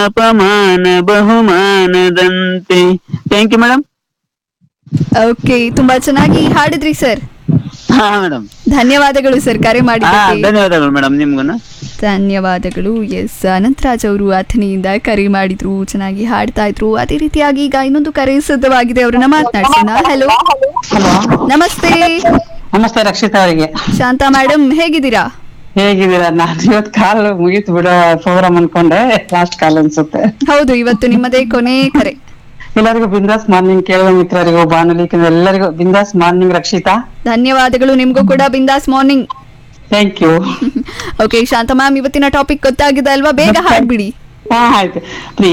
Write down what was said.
ಅಪಮಾನ ಬಹುಮಾನದಂತೆ thank you madam okay ತುಂಬಾ ಚೆನ್ನಾಗಿ ಹಾಡಿದ್ರಿ ಸರ್ ಹಾ ಮೇಡಮ್ ಧನ್ಯವಾದಗಳು ಸರ್ ಕರೆ ಹಾ ಮಾಡಿದ್ದಕ್ಕೆ ಧನ್ಯವಾದಗಳು ಮೇಡಮ್ ನಿಮ್ಗೂನು ಧನ್ಯವಾದಗಳು ಎಸ್ ಅನಂತರಾಜ್ ಅವರು ಅಥಣಿಯಿಂದ ಕರೆ ಮಾಡಿದ್ರು ಚೆನ್ನಾಗಿ ಹಾಡ್ತಾ ಇದ್ರು ಅದೇ ರೀತಿಯಾಗಿ ಈಗ ಇನ್ನೊಂದು ಕರೆ ಸಿದ್ಧವಾಗಿದೆ ಅವರನ್ನ ಮಾತನಾಡ್ಸೋಣ ಹಲೋ ಹಲೋ ನಮಸ್ತೆ ನಮಸ್ತೆ ರಕ್ಷಿತಾ ಅವರಿಗೆ ಶಾಂತಾ ಮೇಡಮ್ ಹೇಗಿದ್ದೀರಾ ಹೇಗಿದ್ದೀರಾ ನಾನು ಇವತ್ ಕಾಲ್ ಮುಗೀತು ಬಿಡ ಪ್ರೋಗ್ರಾಮ್ ಅನ್ಕೊಂಡೆ ಲಾಸ್ಟ್ ಕಾಲ್ ಅನ್ಸುತ್ತೆ ಹೌದು ಇವತ್ತು ನಿಮ್ಮದೇ ಕೊನೆ ಕರೆ ಎಲ್ಲರಿಗೂ ಬಿಂದಾಸ್ ಮಾರ್ನಿಂಗ್ ಕೇಳುವ ಮಿತ್ರರಿಗೂ ಬಾನುಲಿ ಕೇಳುವ ಎಲ್ಲರಿಗೂ ಬಿಂದಾಸ್ ಮಾರ್ನಿಂಗ್ ರಕ್ಷಿತಾ ಧನ್ಯವಾದಗಳು ನಿಮ್ಗೂ ಕೂಡ Bindaas morning thank you okay Shanta ma'am ಇವತ್ತಿನ ಟಾಪಿಕ್ ಗೊತ್ತಾಗಿದೆ ಅಲ್ವಾ ಬೇಗ ಹಾಡ್ಬಿಡಿ ಹಾ ಆಯ್ತು